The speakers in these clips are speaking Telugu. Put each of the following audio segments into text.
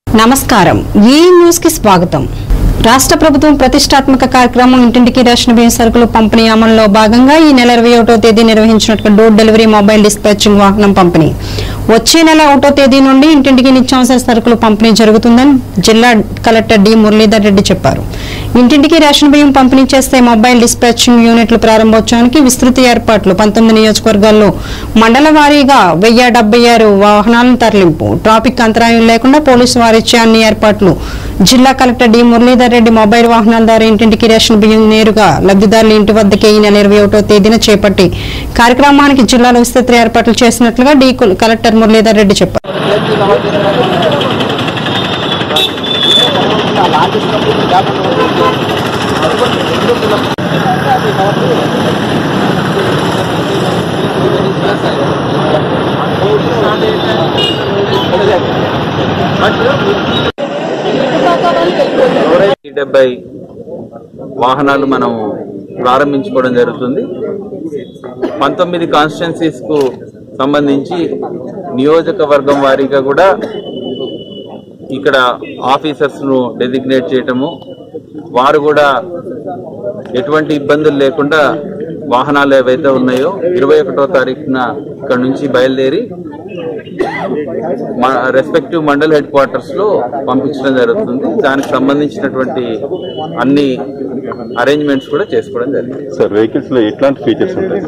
నమస్కారం ఈ న్యూస్ కి స్వాగతం రాష్ట్ర ప్రభుత్వం ప్రతిష్టాత్మక కార్యక్రమం ఇంటింటికి రేషన్ బియ్యం సరుకులు పంపిణీ అమలులో భాగంగా ఈ నెల ఇరవై ఒకటో తేదీ నిర్వహించినట్టు డోర్ డెలివరీ మొబైల్ డిస్పాచింగ్ వాహనం పంపిణీ వచ్చే నెల ఒకటో తేదీ నుండి ఇంటింటికి నిత్యావసర సరుకులు పంపిణీ జరుగుతుందని జిల్లా కలెక్టర్ డి మురళీధర్ రెడ్డి చెప్పారు ఇంటింటికి రేషన్ బియ్యం పంపిణీ చేస్తే మొబైల్ డిస్పాచింగ్ యూనిట్ల ప్రారంభోత్సవానికి విస్తృత ఏర్పాట్లు పంతొమ్మిది నియోజకవర్గాల్లో మండల వారీగా వెయ్యి డెబ్బై ఆరు వాహనాలను తరలింపు ట్రాఫిక్ అంతరాయం లేకుండా పోలీసు వారిచ్చే అన్ని ఏర్పాట్లు జిల్లా collector D Muralidhar Reddy mobile వాహనాల ద్వారా ఇంటింటికి రేషన్ బియ్యం నేరుగా లబ్ధిదారుల ఇంటి వద్దకే ఈ నెల ఇరవై ఒకటో తేదీన చేపట్టి కార్యక్రమానికి జిల్లాలో విస్తృత ఏర్పాట్లు చేసినట్లుగా డి కలెక్టర్ మురళీధర్ రెడ్డి చెప్పారు ఈ డెబ్బై వాహనాలు మనం ప్రారంభించుకోవడం జరుగుతుంది పంతొమ్మిది కాన్స్టిట్యున్సీస్ కు సంబంధించి నియోజకవర్గం వారీగా కూడా ఇక్కడ ఆఫీసర్స్ ను డెసిగ్నేట్ చేయటము వారు కూడా ఎటువంటి ఇబ్బందులు లేకుండా వాహనాలు ఏవైతే ఉన్నాయో ఇరవై ఒకటో తారీఖున ఇక్కడ నుంచి బయలుదేరి రెస్పెక్టివ్ మండల్ హెడ్ క్వార్టర్స్ లో పంపించడం జరుగుతుంది దానికి సంబంధించినటువంటి అన్ని అరేంజ్మెంట్స్ కూడా చేసుకోవడం జరిగింది సార్ వెహికల్స్ లో ఎట్లాంటి ఫీచర్స్ ఉంటాయి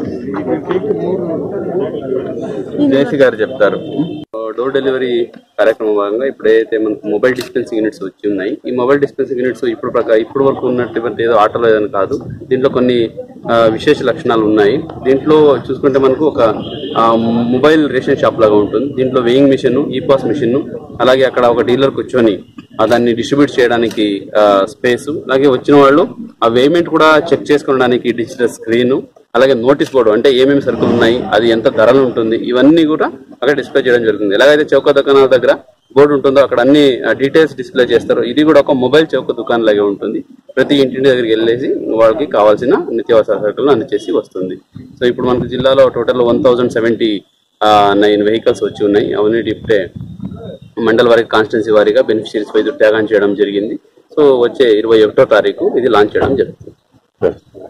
జేసీ గారు చెప్తారు డోర్ డెలివరీ కార్యక్రమం భాగంగా ఇప్పుడు ఏదైతే మనకు మొబైల్ డిస్పెన్సింగ్ యూనిట్స్ వచ్చి ఉన్నాయి ఈ మొబైల్ డిస్పెన్సింగ్ యూనిట్స్ ఇప్పుడు ప్రకా ఇప్పుడు వరకు ఉన్నటువంటి ఏదో ఆటోలో ఏదైనా కాదు దీంట్లో కొన్ని ఆ, విశేష లక్షణాలు ఉన్నాయి దీంట్లో చూసుకుంటే మనకు ఒక ఆ, మొబైల్ రేషన్ షాప్ లాగా ఉంటుంది దీంట్లో weighing machine e pos machine అలాగే అక్కడ ఒక డీలర్ కూర్చొని ఆ దాన్ని డిస్ట్రిబ్యూట్ చేయడానికి స్పేస్ అలాగే వచ్చిన వాళ్ళు ఆ వేమెంట్ కూడా చెక్ చేసుకోవడానికి డిజిటల్ స్క్రీన్ అలాగే నోటీస్ బోర్డు అంటే ఏమేమి సరుకులు ఉన్నాయి అది ఎంత ధరలు ఉంటుంది ఇవన్నీ కూడా అక్కడ డిస్ప్లే చేయడం జరుగుతుంది ఎలాగైతే చౌక దుకాణాల దగ్గర బోర్డు ఉంటుందో అక్కడ అన్ని డీటెయిల్స్ డిస్ప్లే చేస్తారు ఇది కూడా ఒక మొబైల్ చౌక దుకాణం లాగే ఉంటుంది ప్రతి ఇంటి దగ్గరికి వెళ్ళేసి వాళ్ళకి కావాల్సిన నిత్యావసర సరుకులను అందచేసి వస్తుంది సో ఇప్పుడు మనకు జిల్లాలో total one thousand seventy nine vehicles వచ్చి ఉన్నాయి అవన్నీ ఇప్పుడే మండల వారికి కాన్స్టిట్యున్సీ వారీగా బెనిఫిషరీస్ వైద్యు త్యాగం చేయడం జరిగింది సో వచ్చే ఇరవై ఒకటో తారీఖు ఇది లాంచ్ చేయడం జరుగుతుంది సార్